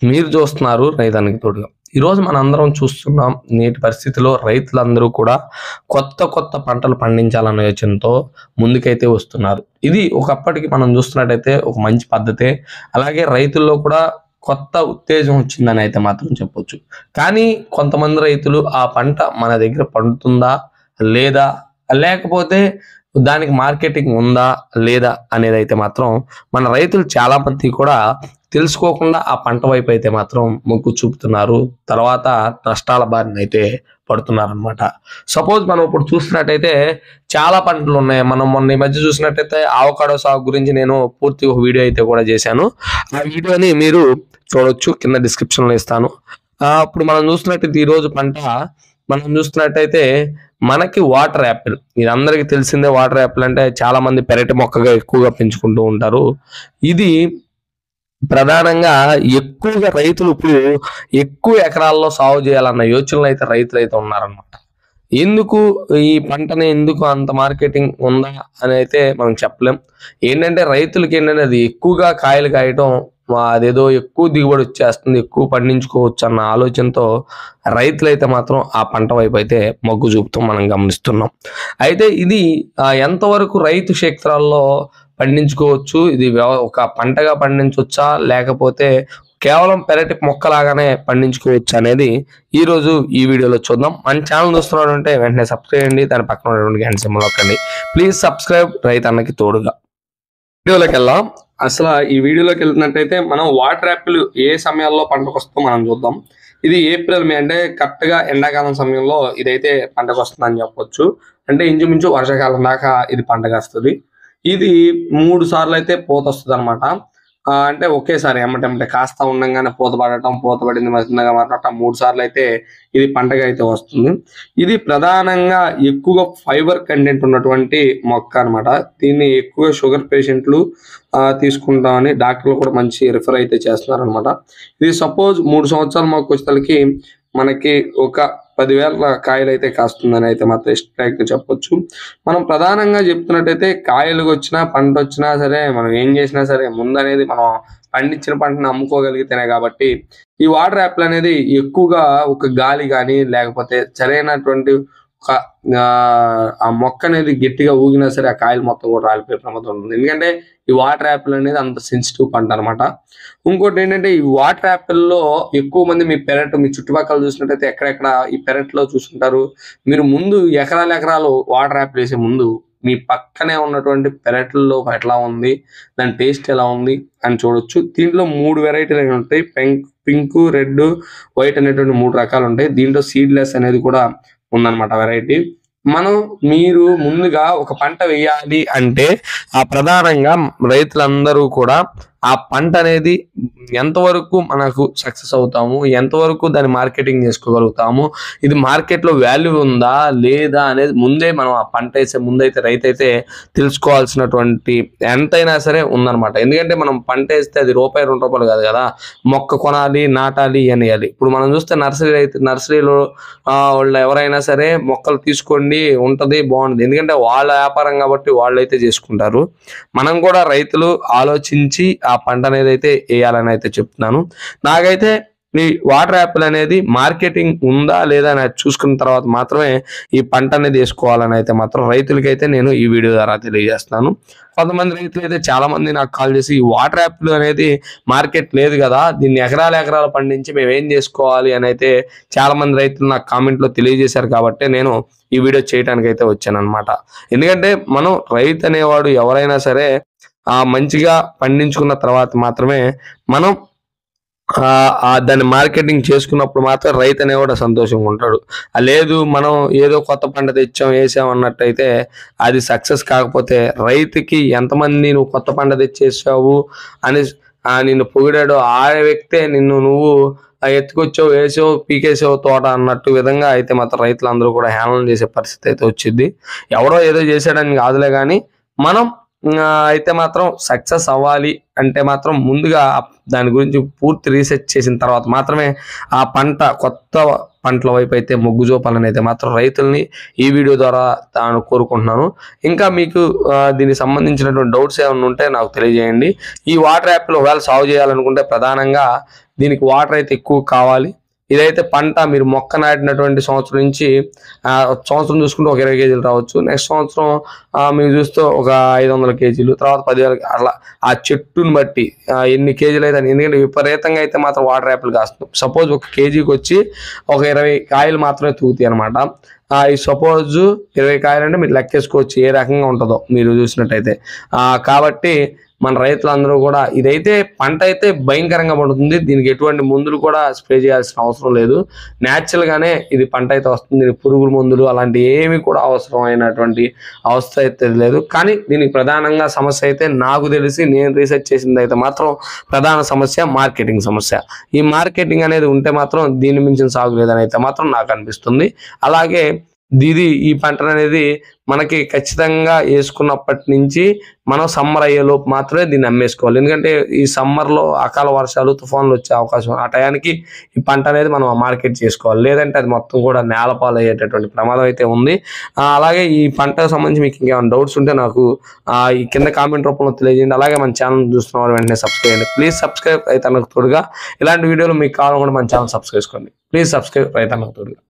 మీరు చూస్తున్నారు రైతానికి తోడుగా ఈరోజు మన అందరం చూస్తున్నాం నేటి పరిస్థితిలో రైతులందరూ కూడా కొత్త కొత్త పంటలు పండించాలన్న యోచనతో ముందుకైతే వస్తున్నారు ఇది ఒకప్పటికి మనం చూస్తున్నట్టయితే ఒక మంచి పద్ధతే అలాగే రైతుల్లో కూడా కొత్త ఉత్తేజం వచ్చిందని అయితే మాత్రం చెప్పొచ్చు కానీ కొంతమంది రైతులు ఆ పంట మన దగ్గర పండుతుందా లేదా లేకపోతే దానికి మార్కెటింగ్ ఉందా లేదా అనేది అయితే మాత్రం మన రైతులు చాలా మంది కూడా తెలుసుకోకుండా ఆ పంట వైపు అయితే మాత్రం మొగ్గు చూపుతున్నారు తర్వాత నష్టాల బారిన అయితే పడుతున్నారు అనమాట సపోజ్ మనం ఇప్పుడు చూసినట్టయితే చాలా పంటలు ఉన్నాయి మనం మొన్న ఈ మధ్య చూసినట్టయితే ఆవకాడో సాగు గురించి నేను పూర్తి ఒక వీడియో అయితే కూడా చేశాను ఆ వీడియోని మీరు చూడొచ్చు కింద డిస్క్రిప్షన్ లో ఇస్తాను ఆ, ఇప్పుడు మనం చూసినట్టయితే ఈ రోజు పంట మనం చూస్తున్నట్టయితే మనకి వాటర్ యాపిల్ ఇది అందరికీ తెలిసిందే వాటర్ యాపిల్ అంటే చాలా మంది పెరటి మొక్కగా ఎక్కువగా పెంచుకుంటూ ఉంటారు ఇది ప్రధానంగా ఎక్కువగా రైతులు ఇప్పుడు ఎక్కువ ఎకరాల్లో సాగు చేయాలన్న యోచనలు అయితే రైతులు అయితే ఉన్నారనమాట ఎందుకు ఈ పంటని ఎందుకు అంత మార్కెటింగ్ ఉందా అని అయితే మనం చెప్పలేం ఏంటంటే రైతులకి ఏంటంటే అది ఎక్కువగా కాయలు కాయటం వా- అదేదో ఎక్కువ దిగుబడి వచ్చేస్తుంది ఎక్కువ పండించుకోవచ్చు అన్న ఆలోచనతో రైతులైతే మాత్రం ఆ పంట వైపు అయితే మొగ్గు చూపుతాం మనం గమనిస్తున్నాం అయితే ఇది ఆ, ఎంతవరకు రైతు క్షేత్రాల్లో పండించుకోవచ్చు ఇది వ్యవ- ఒక పంటగా పండించవచ్చా లేకపోతే కేవలం పెరటి మొక్కలాగానే పండించుకోవచ్చు అనేది ఈ రోజు ఈ వీడియోలో చూద్దాం మన ఛానల్ చూస్తున్నారంటే వెంటనే సబ్స్క్రైబ్ చేయండి దాని పక్కన ఉన్నటువంటి గంట సింబల్ నొక్కండి ప్లీజ్ సబ్స్క్రైబ్ రైతు అన్నకి తోడుగా వీడియోలోకి వెళ్దాం అసలు ఈ వీడియోలోకి వెళ్తున్నట్టయితే మనం వాటర్ యాపిల్ ఏ సమయాల్లో పంటకు వస్తుందో మనం చూద్దాం ఇది ఏప్రిల్ మే అంటే కరెక్ట్ గా ఎండాకాలం సమయంలో ఇదైతే పంటకు వస్తుందని చెప్పొచ్చు అంటే ఇంచుమించు వర్షాకాలం దాకా ఇది పంటకు వస్తుంది ఇది మూడు సార్లు అయితే పూత వస్తుంది అనమాట అంటే ఒకేసారి ఎమ్మటెమ్మటే కాస్త ఉండంగానే పూత పడటం పూత పడింది మధ్యగా మారటం మూడు సార్లు అయితే ఇది పంటగా అయితే వస్తుంది ఇది ప్రధానంగా ఎక్కువగా ఫైబర్ కంటెంట్ ఉన్నటువంటి మొక్క అన్నమాట దీన్ని ఎక్కువ షుగర్ పేషెంట్లు తీసుకుంటామని డాక్టర్లు కూడా మంచి రిఫర్ అయితే చేస్తున్నారు అనమాట ఇది సపోజ్ మూడు సంవత్సరాల మొక్క వచ్చేసరికి మనకి ఒక పదివేల కాయలు అయితే కాస్తుందని అయితే మాత్రం ఎక్స్ట్రాక్ట్ చెప్పొచ్చు మనం ప్రధానంగా చెప్తున్నట్టయితే కాయలు వచ్చినా పంట వచ్చినా సరే మనం ఏం చేసినా సరే ముందు అనేది మనం పండించిన పంటను అమ్ముకోగలిగితేనే కాబట్టి ఈ వాటర్ యాపిల్ అనేది ఎక్కువగా ఒక గాలి కానీ లేకపోతే సరైనటువంటి ఒక ఆ, ఆ మొక్క అనేది గట్టిగా ఊగినా సరే ఆ కాయలు మొత్తం కూడా రాలిపోయే ప్రమాదం ఉంటుంది ఎందుకంటే ఈ వాటర్ యాపిల్ అనేది అంత సెన్సిటివ్ పంట అనమాట ఇంకోటి ఏంటంటే ఈ వాటర్ యాపిల్ లో ఎక్కువ మంది మీ పెరట్ మీ చుట్టుపక్కల చూసినట్టయితే ఎక్కడెక్కడ ఈ పెరట్ లో చూసుంటారు మీరు ముందు ఎకరాలు ఎకరాలు వాటర్ యాపిల్ వేసే ముందు మీ పక్కనే ఉన్నటువంటి పెరట్లో ఎట్లా ఉంది దాని టేస్ట్ ఎలా ఉంది అని చూడొచ్చు దీంట్లో మూడు వెరైటీలు అనేవి ఉంటాయి పింక్ పింక్ రెడ్ వైట్ అనేటువంటి మూడు రకాలు ఉంటాయి దీంట్లో సీడ్లెస్ అనేది కూడా ఉందన్నమాట వెరైటీ మనం మీరు ముందుగా ఒక పంట వేయాలి అంటే ఆ ప్రధానంగా రైతులందరూ కూడా ఆ పంట అనేది ఎంతవరకు మనకు సక్సెస్ అవుతాము ఎంతవరకు దాన్ని మార్కెటింగ్ చేసుకోగలుగుతాము ఇది మార్కెట్లో వాల్యూ ఉందా లేదా అనేది ముందే మనం ఆ పంట వేసే ముందైతే రైతు అయితే తెలుసుకోవాల్సినటువంటి ఎంతైనా సరే ఉందన్నమాట ఎందుకంటే మనం పంట వేస్తే అది రూపాయి రెండు రూపాయలు కాదు కదా మొక్క కొనాలి నాటాలి అని వేయాలి ఇప్పుడు మనం చూస్తే నర్సరీ రైతు నర్సరీలో ఆ, వాళ్ళు ఎవరైనా సరే మొక్కలు తీసుకోండి ఉంటది బాగుంటుంది ఎందుకంటే వాళ్ళ వ్యాపారం కాబట్టి వాళ్ళు అయితే చేసుకుంటారు మనం కూడా రైతులు ఆలోచించి ఆ పంట అనేది అయితే వేయాలని అయితే చెప్తున్నాను నాకైతే ఈ వాటర్ యాపిల్ అనేది మార్కెటింగ్ ఉందా లేదా అని అది చూసుకున్న తర్వాత మాత్రమే ఈ పంట అనేది వేసుకోవాలని అయితే మాత్రం రైతులకైతే నేను ఈ వీడియో ద్వారా తెలియజేస్తున్నాను కొంతమంది రైతులు అయితే చాలా మంది నాకు కాల్ చేసి ఈ వాటర్ యాపిల్ అనేది మార్కెట్ లేదు కదా దీన్ని ఎకరాల ఎకరాలు పండించి మేము ఏం చేసుకోవాలి అని అయితే చాలా మంది రైతులు నాకు కామెంట్ లో తెలియజేశారు కాబట్టి నేను ఈ వీడియో చేయడానికి అయితే వచ్చాను అనమాట ఎందుకంటే మనం రైతు అనేవాడు ఎవరైనా సరే ఆ మంచిగా పండించుకున్న తర్వాత మాత్రమే మనం ఆ ఆ దాన్ని మార్కెటింగ్ చేసుకున్నప్పుడు మాత్రం రైతు అనేవాడు సంతోషంగా ఉంటాడు ఆ లేదు మనం ఏదో కొత్త పంట తెచ్చాం వేసాం అన్నట్టయితే అది సక్సెస్ కాకపోతే రైతుకి ఎంతమంది నువ్వు కొత్త పంట తెచ్చేసావు అని ఆ నిన్ను పొగిడాడు ఆ వ్యక్తే నిన్ను నువ్వు ఆ ఎత్తుకొచ్చావు వేసావు పీకేసావు తోట అన్నట్టు విధంగా అయితే మాత్రం రైతులందరూ కూడా హేళన చేసే పరిస్థితి అయితే వచ్చింది ఎవడో ఏదో చేశాడని కాదులే కానీ మనం ఆ, అయితే మాత్రం సక్సెస్ అవ్వాలి అంటే మాత్రం ముందుగా దాని గురించి పూర్తి రీసెర్చ్ చేసిన తర్వాత మాత్రమే ఆ పంట కొత్త పంటల వైపు అయితే మొగ్గు చూపాలని అయితే మాత్రం రైతుల్ని ఈ వీడియో ద్వారా తాను కోరుకుంటున్నాను ఇంకా మీకు ఆ, దీనికి సంబంధించినటువంటి డౌట్స్ ఏమైనా ఉంటే నాకు తెలియజేయండి ఈ వాటర్ యాప్లో ఒకవేళ సాగు చేయాలనుకుంటే ప్రధానంగా దీనికి వాటర్ అయితే ఎక్కువ కావాలి ఇదైతే పంట మీరు మొక్క నాటినటువంటి సంవత్సరం నుంచి ఆ, సంవత్సరం చూసుకుంటే ఒక ఇరవై కేజీలు రావచ్చు నెక్స్ట్ సంవత్సరం ఆ, మీరు చూస్తే ఒక ఐదు వందల కేజీలు తర్వాత పదివేల అట్లా ఆ చెట్టుని బట్టి ఆ, ఎన్ని కేజీలు అయితే అన్ని. ఎందుకంటే విపరీతంగా అయితే మాత్రం వాటర్ యాపిల్ కాస్తుంది సపోజ్ ఒక కేజీకి వచ్చి ఒక ఇరవై కాయలు మాత్రమే తూగుతాయి అనమాట ఈ సపోజ్ ఇరవై కాయలు అంటే మీరు లెక్కేసుకోవచ్చు ఏ రకంగా ఉంటుందో మీరు చూసినట్టయితే ఆ, కాబట్టి మన రైతులందరూ కూడా ఇదైతే పంట అయితే భయంకరంగా పడుతుంది దీనికి ఎటువంటి మందులు కూడా స్ప్రే చేయాల్సిన అవసరం లేదు న్యాచురల్ గానే ఇది పంట అయితే వస్తుంది దీనికి పురుగుల మందులు అలాంటి ఏమి కూడా అవసరమైనటువంటి అవస్థ అయితే లేదు కానీ దీనికి ప్రధానంగా సమస్య అయితే నాకు తెలిసి నేను రీసెర్చ్ చేసింది అయితే మాత్రం ప్రధాన సమస్య మార్కెటింగ్ సమస్య ఈ మార్కెటింగ్ అనేది ఉంటే మాత్రం దీన్ని మించిన సాగు లేదని అయితే మాత్రం నాకు అనిపిస్తుంది అలాగే ఇది ఈ పంట అనేది మనకి ఖచ్చితంగా వేసుకున్నప్పటి నుంచి మనం సమ్మర్ అయ్యేలోపు మాత్రమే దీన్ని అమ్మేసుకోవాలి ఎందుకంటే ఈ సమ్మర్లో అకాల వర్షాలు తుఫాన్లు వచ్చే అవకాశం ఆ టయానికి ఈ పంట అనేది మనం మార్కెట్ చేసుకోవాలి లేదంటే అది మొత్తం కూడా నేలపాలు అయ్యేటటువంటి ప్రమాదం అయితే ఉంది ఆ, అలాగే ఈ పంటకు సంబంధించి మీకు ఇంకేమైనా డౌట్స్ ఉంటే నాకు ఆ, ఈ కింద కామెంట్ రూపంలో తెలియజేయండి అలాగే మన ఛానల్ చూస్తున్న వాళ్ళు వెంటనే సబ్స్క్రైబ్ చేయండి ప్లీజ్ సబ్స్క్రైబ్ రైతన్నకు తోడుగా ఇలాంటి వీడియోలు మీకు కావాలనుకుంటే మన ఛానల్ సబ్స్క్రైబ్ చేసుకోండి ప్లీజ్ సబ్స్క్రైబ్ రైతన్నకు తోడుగా